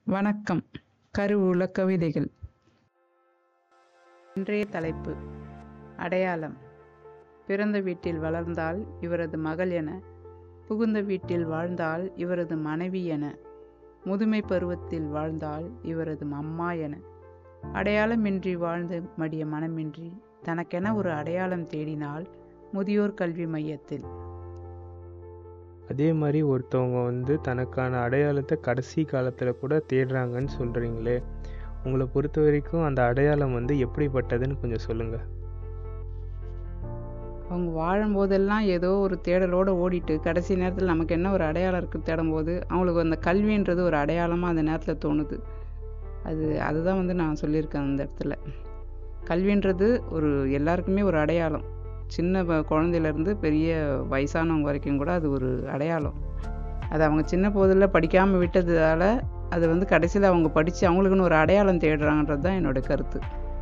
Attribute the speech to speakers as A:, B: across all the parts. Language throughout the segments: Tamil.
A: வணக்கம் கருவூல கவிதைகள் இன்றைய தலைப்பு அடையாளம் பிறந்த வீட்டில் வளர்ந்தால் இவரது மகள் என புகுந்த வீட்டில் வாழ்ந்தால் இவரது மனைவி என முதுமை பருவத்தில் வாழ்ந்தால் இவரது அம்மா என அடையாளமின்றி வாழ்ந்து மடிய மனமின்றி தனக்கென ஒரு அடையாளம் தேடினால் முதியோர் கல்வி மையத்தில்
B: அதே மாதிரி ஒருத்தவங்க வந்து தனக்கான அடையாளத்தை கடைசி காலத்தில் கூட தேடுறாங்கன்னு சொல்கிறீங்களே உங்களை பொறுத்த வரைக்கும் அந்த அடையாளம் வந்து எப்படிப்பட்டதுன்னு கொஞ்சம் சொல்லுங்கள்
A: அவங்க வாழும்போதெல்லாம் ஏதோ ஒரு தேடலோடு ஓடிட்டு கடைசி நேரத்தில் நமக்கு என்ன ஒரு அடையாளம் இருக்குது தேடும்போது அவங்களுக்கு அந்த கல்வின்றது ஒரு அடையாளமாக அந்த நேரத்தில் தோணுது அது அதுதான் வந்து நான் சொல்லியிருக்கேன் அந்த இடத்துல கல்வின்றது ஒரு எல்லாருக்குமே ஒரு அடையாளம் சின்ன வ- குழந்தையிலேருந்து பெரிய வயசானவங்க வரைக்கும் கூட அது ஒரு அடையாளம் அது அவங்க சின்ன போதில் படிக்காமல் விட்டதால் அது வந்து கடைசியில் அவங்க படித்து அவங்களுக்குன்னு ஒரு அடையாளம் தேடுறாங்கன்றது தான் என்னோட கருத்து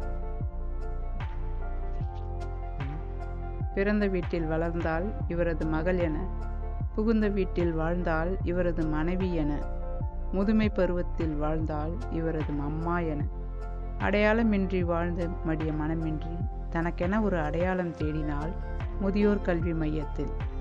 A: பிறந்த வீட்டில் வளர்ந்தால் இவரது மகள் என புகுந்த வீட்டில் வாழ்ந்தால் இவரது மனைவி என முதுமை பருவத்தில் வாழ்ந்தால் இவரது அம்மா என அடையாளமின்றி வாழ்ந்து மடிய மனமின்றி தனக்கென ஒரு அடையாளம் தேடினால் முதியோர் கல்வி மையத்தில்